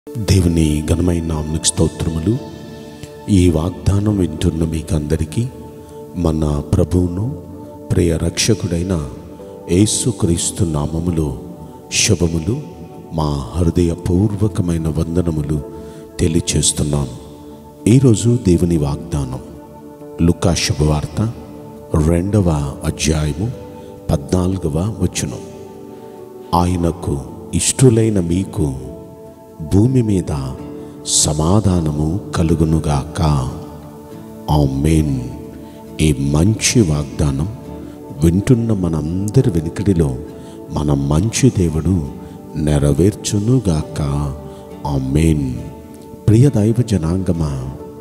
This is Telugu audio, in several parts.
దేవుని ఘనమైన నామనికి స్తోత్రములు ఈ వాగ్దానం వింటున్న మీకందరికీ మన ప్రభువును ప్రియ రక్షకుడైన యేసుక్రీస్తు నామములో శుభములు మా హృదయపూర్వకమైన వందనములు తెలియచేస్తున్నాం ఈరోజు దేవుని వాగ్దానం లుకా శుభవార్త రెండవ అధ్యాయము పద్నాలుగవ వచనం ఆయనకు ఇష్టులైన మీకు భూమి మీద సమాధానము కలుగునుగాక ఆమేన్ ఈ మంచి వాగ్దానం వింటున్న మనందరి వెనుకడిలో మన మంచి దేవుడు నెరవేర్చునుగాక ఆమేన్ ప్రియ దైవ జనాంగమా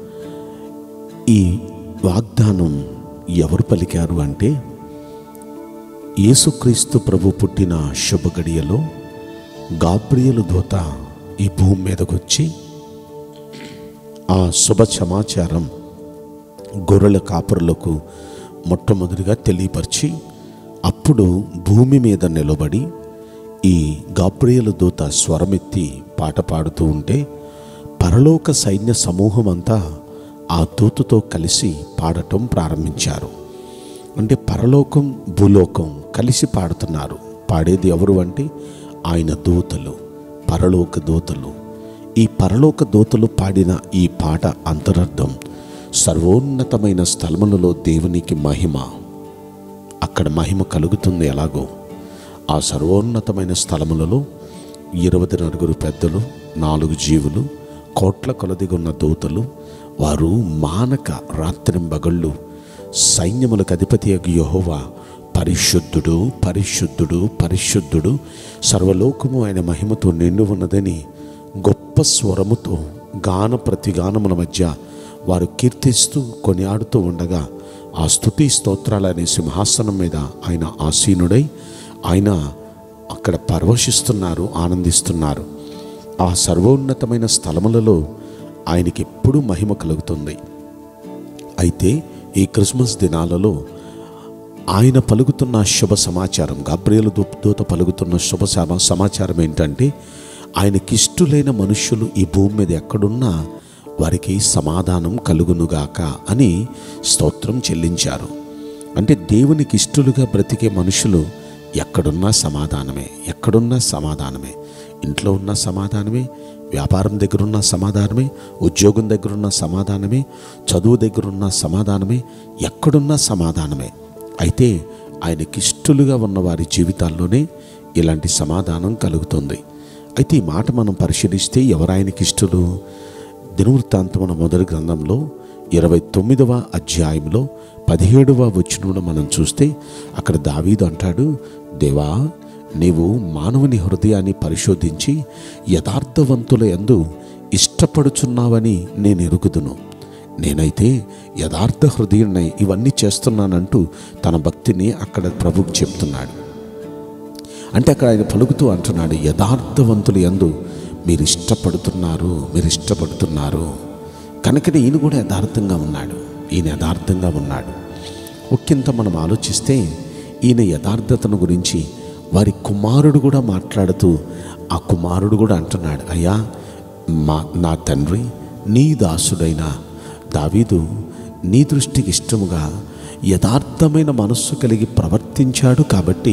ఈ వాగ్దానం ఎవరు పలికారు అంటే యేసుక్రీస్తు ప్రభు పుట్టిన శుభగడియలో గాబ్రియలు దూత ఈ భూమి మీదకి వచ్చి ఆ శుభ సమాచారం గొర్రెల కాపురులకు మొట్టమొదటిగా తెలియపరిచి అప్పుడు భూమి మీద నిలబడి ఈ గాబ్రియలు దూత స్వరమెత్తి పాట పాడుతూ ఉంటే పరలోక సైన్య సమూహం అంతా ఆ దూతతో కలిసి పాడటం ప్రారంభించారు అంటే పరలోకం భూలోకం కలిసి పాడుతున్నారు పాడేది ఎవరు అంటే ఆయన దూతలు పరలోక దూతలు ఈ పరలోక దూతలు పాడిన ఈ పాట అంతరార్థం సర్వోన్నతమైన స్థలములలో దేవునికి మహిమ అక్కడ మహిమ కలుగుతుంది ఎలాగో ఆ సర్వోన్నతమైన స్థలములలో ఇరవై నలుగురు పెద్దలు నాలుగు జీవులు కోట్ల కొలదిగున్న దూతలు వారు మానక రాత్రింబగళ్ళు సైన్యములకు అధిపతి అగు యెహోవా పరిశుద్ధుడు పరిశుద్ధుడు పరిశుద్ధుడు సర్వలోకము ఆయన మహిమతో నిండి ఉన్నదని గొప్ప స్వరముతో గాన ప్రతిగానముల మధ్య వారు కీర్తిస్తూ కొనియాడుతూ ఉండగా ఆ స్తుతి స్తోత్రాలనే సింహాసనం మీద ఆయన ఆసీనుడై ఆయన అక్కడ పరవశిస్తున్నారు ఆనందిస్తున్నారు ఆ సర్వోన్నతమైన స్థలములలో ఆయనకి ఎప్పుడూ మహిమ కలుగుతుంది అయితే ఈ క్రిస్మస్ దినాలలో ఆయన పలుకుతున్న శుభ సమాచారం గాబ్రియలు దూత పలుకుతున్న శుభ సమా- సమాచారం ఏంటంటే ఆయనకిష్టులైన మనుష్యులు ఈ భూమి మీద ఎక్కడున్నా వారికి సమాధానం కలుగునుగాక అని స్తోత్రం చెల్లించారు అంటే దేవునికి ఇష్టలుగా బ్రతికే మనుషులు ఎక్కడున్నా సమాధానమే ఎక్కడున్నా సమాధానమే ఇంట్లో ఉన్న సమాధానమే వ్యాపారం దగ్గర ఉన్న సమాధానమే ఉద్యోగం దగ్గర ఉన్న సమాధానమే చదువు దగ్గర ఉన్న సమాధానమే ఎక్కడున్నా సమాధానమే అయితే ఆయనకిష్టులుగా ఉన్న వారి జీవితాల్లోనే ఇలాంటి సమాధానం కలుగుతుంది అయితే ఈ మాట మనం పరిశీలిస్తే ఎవరు ఆయనకి ఇష్టలు దినవృత్తాంతమున మొదటి గ్రంథంలో ఇరవై తొమ్మిదవ అధ్యాయంలో పదిహేడవ వచనంలో మనం చూస్తే అక్కడ దావీదు అంటాడు దేవా నీవు మానవుని హృదయాన్ని పరిశోధించి యథార్థవంతుల యందు ఇష్టపడుచున్నావని నేను ఎరుగుదును నేనైతే యథార్థ హృదయుడినై ఇవన్నీ చేస్తున్నానంటూ తన భక్తిని అక్కడ ప్రభుకు చెప్తున్నాడు అంటే అక్కడ ఆయన పలుకుతూ అంటున్నాడు యథార్థవంతులు యందు మీరు ఇష్టపడుతున్నారు మీరు ఇష్టపడుతున్నారు కనుకనే ఈయన కూడా యథార్థంగా ఉన్నాడు ఈయన యథార్థంగా ఉన్నాడు ఒక్కింత మనం ఆలోచిస్తే ఈయన యథార్థతను గురించి వారి కుమారుడు కూడా మాట్లాడుతూ ఆ కుమారుడు కూడా అంటున్నాడు అయ్యా మా నా తండ్రి నీ దాసుడైన దావీదు నీ దృష్టికి ఇష్టముగా యథార్థమైన మనస్సు కలిగి ప్రవర్తించాడు కాబట్టి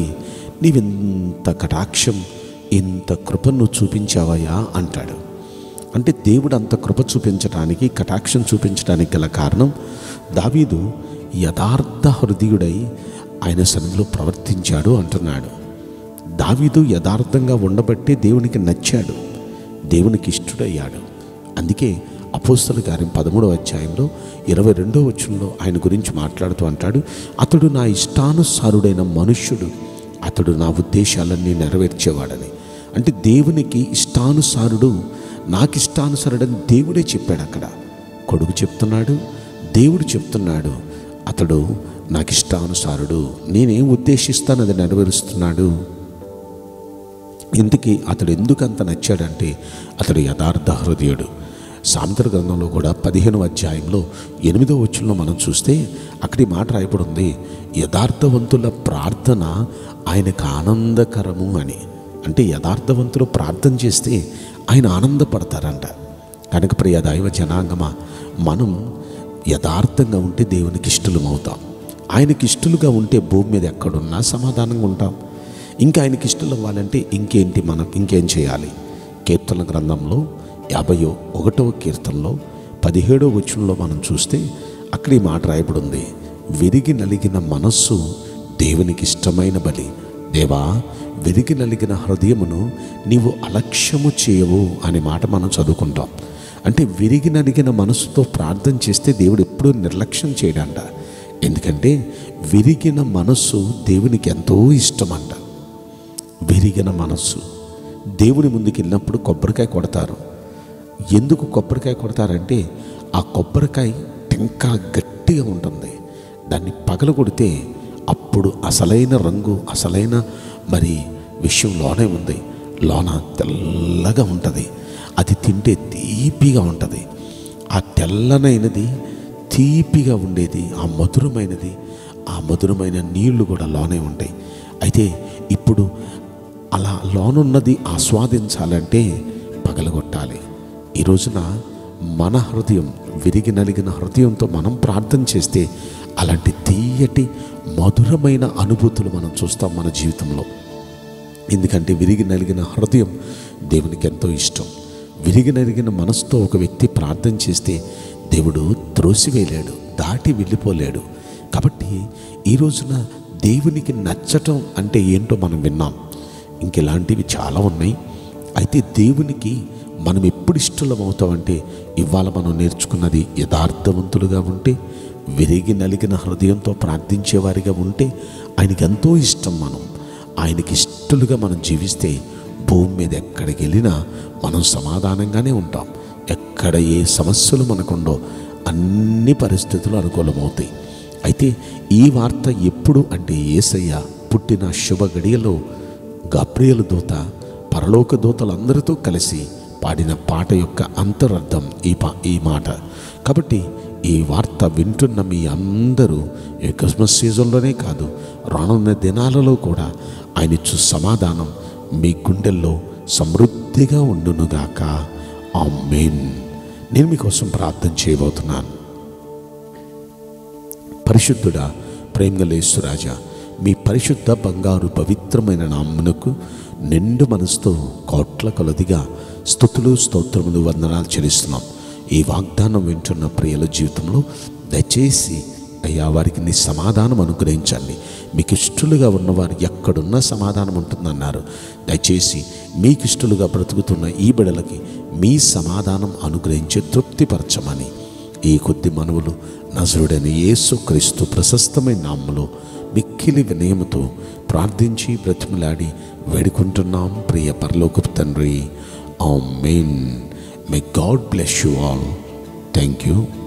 నీవింత కటాక్షం ఇంత కృపను చూపించావయ్యా అంటాడు అంటే దేవుడు అంత కృప చూపించడానికి కటాక్షం చూపించడానికి గల కారణం దావీదు యథార్థ హృదయుడై ఆయన సన్నిధిలో ప్రవర్తించాడు అంటున్నాడు దావీదు యథార్థంగా ఉండబట్టే దేవునికి నచ్చాడు దేవునికి ఇష్టడయ్యాడు అందుకే అపోస్తల కార్యం పదమూడవ అధ్యాయంలో ఇరవై రెండో వచనంలో ఆయన గురించి మాట్లాడుతూ అంటాడు అతడు నా ఇష్టానుసారుడైన మనుష్యుడు అతడు నా ఉద్దేశాలన్నీ నెరవేర్చేవాడని అంటే దేవునికి ఇష్టానుసారుడు నాకు ఇష్టానుసారుడని దేవుడే చెప్పాడు అక్కడ కొడుకు చెప్తున్నాడు దేవుడు చెప్తున్నాడు అతడు నాకు ఇష్టానుసారుడు నేనేం ఉద్దేశిస్తాను అది నెరవేరుస్తున్నాడు ఇందుకే అతడు ఎందుకు అంత నచ్చాడంటే అతడు యథార్థ హృదయుడు సామెతల గ్రంథంలో కూడా పదిహేను అధ్యాయంలో ఎనిమిదో వచ్చంలో మనం చూస్తే అక్కడి మాట రాయబడి ఉంది యథార్థవంతుల ప్రార్థన ఆయనకు ఆనందకరము అని అంటే యథార్థవంతులు ప్రార్థన చేస్తే ఆయన ఆనందపడతారంట కనుక ప్రియ దైవ జనాంగమా మనం యథార్థంగా ఉంటే దేవునికి ఇష్టలం అవుతాం ఆయనకి ఇష్టలుగా ఉంటే భూమి మీద ఎక్కడున్నా సమాధానంగా ఉంటాం ఇంకా ఆయనకి ఇష్టలు అవ్వాలంటే ఇంకేంటి మనం ఇంకేం చేయాలి కీర్తన గ్రంథంలో యాభయో ఒకటవ కీర్తనలో పదిహేడో వచనంలో మనం చూస్తే అక్కడ ఈ మాట రాయబడి ఉంది విరిగి నలిగిన మనస్సు దేవునికి ఇష్టమైన బలి దేవా విరిగి నలిగిన హృదయమును నీవు అలక్ష్యము చేయవు అనే మాట మనం చదువుకుంటాం అంటే విరిగి నలిగిన మనసుతో ప్రార్థన చేస్తే దేవుడు ఎప్పుడూ నిర్లక్ష్యం చేయడంట ఎందుకంటే విరిగిన మనస్సు దేవునికి ఎంతో ఇష్టమంట విరిగిన మనస్సు దేవుని ముందుకు వెళ్ళినప్పుడు కొబ్బరికాయ కొడతారు ఎందుకు కొబ్బరికాయ కొడతారంటే ఆ కొబ్బరికాయ ఇంకా గట్టిగా ఉంటుంది దాన్ని పగల కొడితే అప్పుడు అసలైన రంగు అసలైన మరి విషయం లోనే ఉంది లోన తెల్లగా ఉంటుంది అది తింటే తీపిగా ఉంటుంది ఆ తెల్లనైనది తీపిగా ఉండేది ఆ మధురమైనది ఆ మధురమైన నీళ్లు కూడా లోనే ఉంటాయి అయితే ఇప్పుడు అలా లోనున్నది ఆస్వాదించాలంటే పగలగొట్టాలి ఈ రోజున మన హృదయం విరిగి నలిగిన హృదయంతో మనం ప్రార్థన చేస్తే అలాంటి తీయటి మధురమైన అనుభూతులు మనం చూస్తాం మన జీవితంలో ఎందుకంటే విరిగి నలిగిన హృదయం దేవునికి ఎంతో ఇష్టం విరిగి నలిగిన మనసుతో ఒక వ్యక్తి ప్రార్థన చేస్తే దేవుడు త్రోసివేయలేడు దాటి వెళ్ళిపోలేడు కాబట్టి ఈ రోజున దేవునికి నచ్చటం అంటే ఏంటో మనం విన్నాం ఇంకెలాంటివి చాలా ఉన్నాయి అయితే దేవునికి మనం ఎప్పుడు ఇష్టలం అవుతామంటే ఇవాళ మనం నేర్చుకున్నది యథార్థవంతులుగా ఉంటే విరిగి నలిగిన హృదయంతో ప్రార్థించేవారిగా ఉంటే ఆయనకి ఎంతో ఇష్టం మనం ఆయనకి ఇష్టలుగా మనం జీవిస్తే భూమి మీద ఎక్కడికి వెళ్ళినా మనం సమాధానంగానే ఉంటాం ఎక్కడ ఏ సమస్యలు మనకుండో అన్ని పరిస్థితులు అనుకూలమవుతాయి అయితే ఈ వార్త ఎప్పుడు అంటే ఏసయ్య పుట్టిన శుభ గడియలో గబ్రియలు దూత పరలోక దూతలందరితో కలిసి పాడిన పాట యొక్క అంతరర్థం ఈ పా ఈ మాట కాబట్టి ఈ వార్త వింటున్న మీ అందరూ ఈ క్రిస్మస్ సీజన్లోనే కాదు రానున్న దినాలలో కూడా ఆయన ఇచ్చు సమాధానం మీ గుండెల్లో సమృద్ధిగా ఉండునుగాక ఆ మెయిన్ నేను మీకోసం ప్రార్థన చేయబోతున్నాను పరిశుద్ధుడా ప్రేమగలేశ్వరాజా మీ పరిశుద్ధ బంగారు పవిత్రమైన నామ్మునకు నిండు మనసుతో కోట్ల కొలదిగా స్థుతులు స్తోత్రములు వందనాలు చెల్లిస్తున్నాం ఈ వాగ్దానం వింటున్న ప్రియుల జీవితంలో దయచేసి అయ్యా వారికి నీ సమాధానం అనుగ్రహించండి మీకు ఇష్టలుగా ఉన్నవారు ఎక్కడున్నా సమాధానం ఉంటుందన్నారు దయచేసి మీకు ఇష్టలుగా బ్రతుకుతున్న ఈ బిడలకి మీ సమాధానం అనుగ్రహించి తృప్తిపరచమని ఈ కొద్ది మనవులు నజరుడని యేసు క్రీస్తు ప్రశస్తమైన నామములో మిక్కిలి వినయముతో ప్రార్థించి బ్రతిమలాడి వేడుకుంటున్నాం ప్రియ పరలోకపు తండ్రి ఆ మెయిన్ may god bless you all thank you